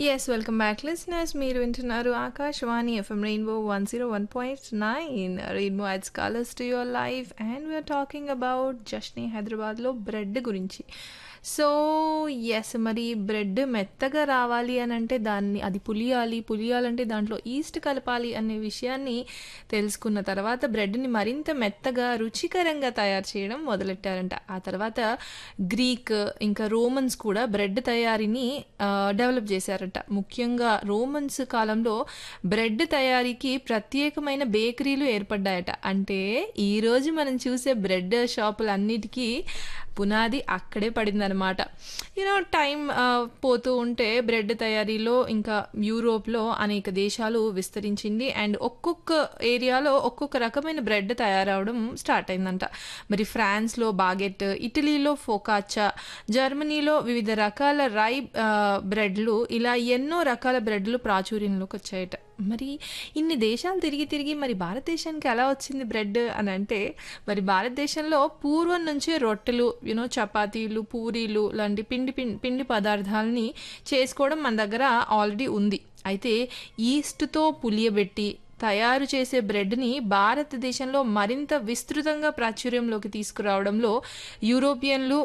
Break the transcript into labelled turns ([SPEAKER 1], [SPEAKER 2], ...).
[SPEAKER 1] yes welcome back listeners మీరు వింటున్నారు Akashvani FM Rainbow one zero one point nine Rainbow adds colours to your life and we're talking about జస్ని హైదరాబాద్లో bread గురించి so yes మరి bread మెత్తగా రావాలి అని అంటే దాన్ని అది పులియాలి పులియాలంటే దాంట్లో ఈస్ట్ కలపాలి అనే విషయాన్ని తెలుసుకున్న తర్వాత బ్రెడ్ని మరింత మెత్తగా రుచికరంగా తయారు చేయడం మొదలెట్టారంట ఆ తర్వాత గ్రీక్ ఇంకా రోమన్స్ కూడా బ్రెడ్ తయారీని డెవలప్ చేశారట ముఖ్యంగా రోమన్స్ కాలంలో బ్రెడ్ తయారీకి ప్రత్యేకమైన బేకరీలు ఏర్పడ్డాయట అంటే ఈరోజు మనం చూసే బ్రెడ్ షాపులన్నిటికీ పునాది అక్కడే పడిందనమాట యూనో టైం పోతూ ఉంటే బ్రెడ్ తయారీలో ఇంకా యూరోప్లో అనేక దేశాలు విస్తరించింది అండ్ ఒక్కొక్క ఏరియాలో ఒక్కొక్క రకమైన బ్రెడ్ తయారవడం స్టార్ట్ అయిందంట మరి ఫ్రాన్స్లో బాగెట్ ఇటలీలో ఫోకాచా జర్మనీలో వివిధ రకాల రై బ్రెడ్లు ఇలా ఎన్నో రకాల బ్రెడ్లు ప్రాచుర్యంలోకి వచ్చాయట మరి ఇన్ని దేశాలు తిరిగి తిరిగి మరి భారతదేశానికి ఎలా వచ్చింది బ్రెడ్ అని అంటే మరి భారతదేశంలో పూర్వం నుంచే రొట్టెలు యూనో చపాతీలు పూరీలు లాంటి పిండి పిండి పదార్థాలని చేసుకోవడం మన దగ్గర ఆల్రెడీ ఉంది అయితే ఈస్ట్తో పులియబెట్టి తయారు చేసే బ్రెడ్ని భారతదేశంలో మరింత విస్తృతంగా ప్రాచుర్యంలోకి తీసుకురావడంలో యూరోపియన్లు